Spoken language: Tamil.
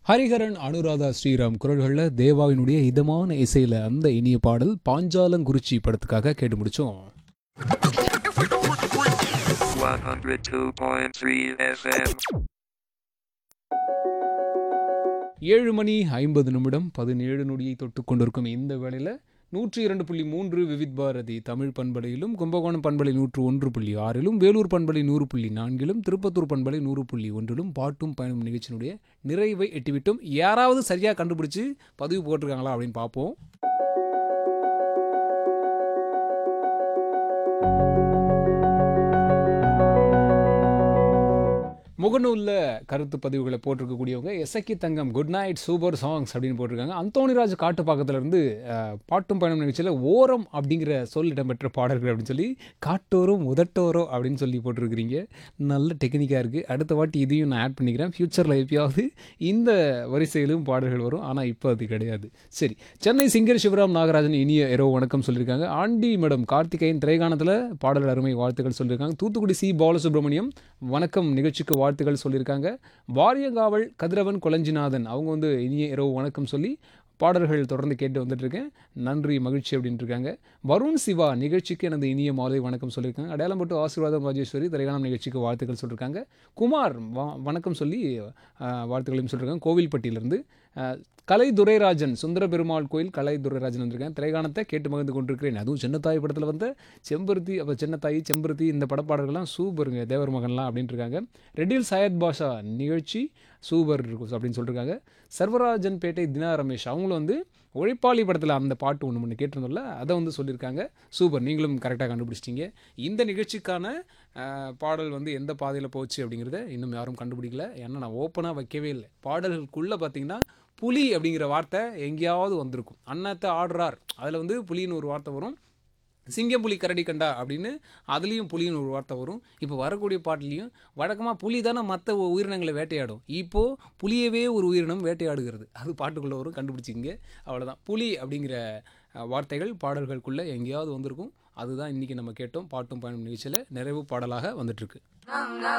ஹரிஹரன் அனுராதா ஸ்ரீராம் குரல்களில் தேவாவினுடைய இதமான இசையில் அந்த இனிய பாடல் பாஞ்சாலங்குறிச்சி படத்துக்காக கேட்டு முடிச்சோம் 102.3 FM. ஏழு மணி ஐம்பது நிமிடம் பதினேழு நொடியை தொட்டு கொண்டிருக்கும் இந்த வேளையில் நூற்றி இரண்டு புள்ளி மூன்று விவித் பாரதி தமிழ் பண்பலையிலும் கும்பகோணம் பண்பலை நூற்று ஒன்று புள்ளி ஆறிலும் வேலூர் பண்பலை நூறு புள்ளி நான்கிலும் திருப்பத்தூர் பண்பலை நூறு புள்ளி ஒன்றிலும் பாட்டும் பயணம் நிகழ்ச்சியினுடைய நிறைவை எட்டிவிட்டோம் யாராவது சரியாக கண்டுபிடிச்சு பதிவு போட்டிருக்காங்களா அப்படின்னு பார்ப்போம் முகநூலில் கருத்து பதிவுகளை போட்டிருக்கக்கூடியவங்க Esakki Thangam good night super songs அப்படின்னு போட்டிருக்காங்க அந்தோணிராஜ் காட்டுப்பாக்கத்துல இருந்து அஹ், பாட்டும் பயணம் நிகழ்ச்சியில் ஓரம் அப்படிங்கிற சொல் இடம்பெற்ற பாடல்கள் அப்படின்னு சொல்லி காட்டோரம் உதட்டோரோ அப்படின்னு சொல்லி போட்டிருக்கிறீங்க நல்ல டெக்னிக்காக இருக்குது அடுத்த வாட்டி இதையும் நான் ஆட் பண்ணிக்கிறேன் ஃப்யூச்சரில் எப்பயாவது இந்த வரிசையிலும் பாடல்கள் வரும் ஆனால் இப்போ அது கிடையாது சரி சென்னை சிங்கர் சிவராம் நாகராஜன் இனிய இரவு வணக்கம் சொல்லியிருக்காங்க ஆண்டி மேடம் கார்த்திகேயன் திரைகாணத்தில் பாடல் அருமை வாழ்த்துக்கள் சொல்லியிருக்காங்க தூத்துக்குடி சி பாலசுப்ரமணியம் வணக்கம் நிகழ்ச்சிக்கு வாழ்த்துக்கள் சொல்லியிருக்காங்க வாரியங்காவல் கதிரவன் கொலஞ்சிநாதன் அவங்க வந்து இனிய இரவு வணக்கம் சொல்லி பாடல்கள் தொடர்ந்து கேட்டு வந்துட்டு இருக்கேன் நன்றி மகிழ்ச்சி அப்படின்ட்டு இருக்காங்க வருண் சிவா நிகழ்ச்சிக்கு எனது இனிய மாலை வணக்கம் சொல்லியிருக்காங்க அடையாளம்பட்டு ஆசீர்வாதம் ராஜேஸ்வரி திரைகாணம் நிகழ்ச்சிக்கு வாழ்த்துக்கள் சொல்லியிருக்காங்க குமார் வ- வணக்கம் சொல்லி அஹ், வாழ்த்துக்களையும் சொல்லியிருக்காங்க கோவில்பட்டியிலேருந்து அஹ், கலை துரைராஜன் சுந்தர பெருமாள் கோயில் கலை துரைராஜன் வந்திருக்கேன் திரைகாணத்தை கேட்டு மகிழ்ந்து கொண்டிருக்கிறேன் அதுவும் சின்னத்தாய் படத்தில் வந்த செம்பருத்தி அப்போ சின்னத்தாய் செம்பருத்தி இந்த படப்பாடல்கள்லாம் சூப்பருங்க தேவர் மகன்லாம் அப்படின்ட்டு இருக்காங்க ரெட்டில் சையத் பாஷா நிகழ்ச்சி சூப்பர் இருக்கும் அப்படின்னு சொல்லியிருக்காங்க சர்வராஜன் பேட்டை தினா ரமேஷ் அவங்களும் வந்து உழைப்பாளி படத்தில் அந்த பாட்டு ஒன்று ஒன்று கேட்டிருந்தோம்ல அதை வந்து சொல்லியிருக்காங்க சூப்பர் நீங்களும் கரெக்டாக கண்டுபிடிச்சிட்டீங்க இந்த நிகழ்ச்சிக்கான அஹ், பாடல் வந்து எந்த பாதையில் போச்சு அப்படிங்கிறத இன்னும் யாரும் கண்டுபிடிக்கல ஏன்னா நான் ஓப்பனாக வைக்கவே இல்லை பாடல்களுக்குள்ளே பார்த்தீங்கன்னா புலி அப்படிங்கிற வார்த்தை எங்கேயாவது வந்திருக்கும் அன்னத்தை ஆடுறார் அதில் வந்து புலின்னு ஒரு வார்த்தை வரும் சிங்கம் புலி கரடி கண்டா அப்படின்னு அதுலேயும் புலின்னு ஒரு வார்த்தை வரும் இப்போ வரக்கூடிய பாட்டுலேயும் வழக்கமாக புலி தானே மற்ற உயிரினங்களை வேட்டையாடும் இப்போது புலியவே ஒரு உயிரினம் வேட்டையாடுகிறது அது பாட்டுக்குள்ளே வரும் கண்டுபிடிச்சிங்க அவ்வளோதான் புலி அப்படிங்கிற அஹ், வார்த்தைகள் பாடல்களுக்குள்ளே எங்கேயாவது வந்திருக்கும் அதுதான் இன்றைக்கி நம்ம கேட்டோம் பாட்டும் பயணம் நிகழ்ச்சியில் நிறைவு பாடலாக வந்துட்டுருக்கு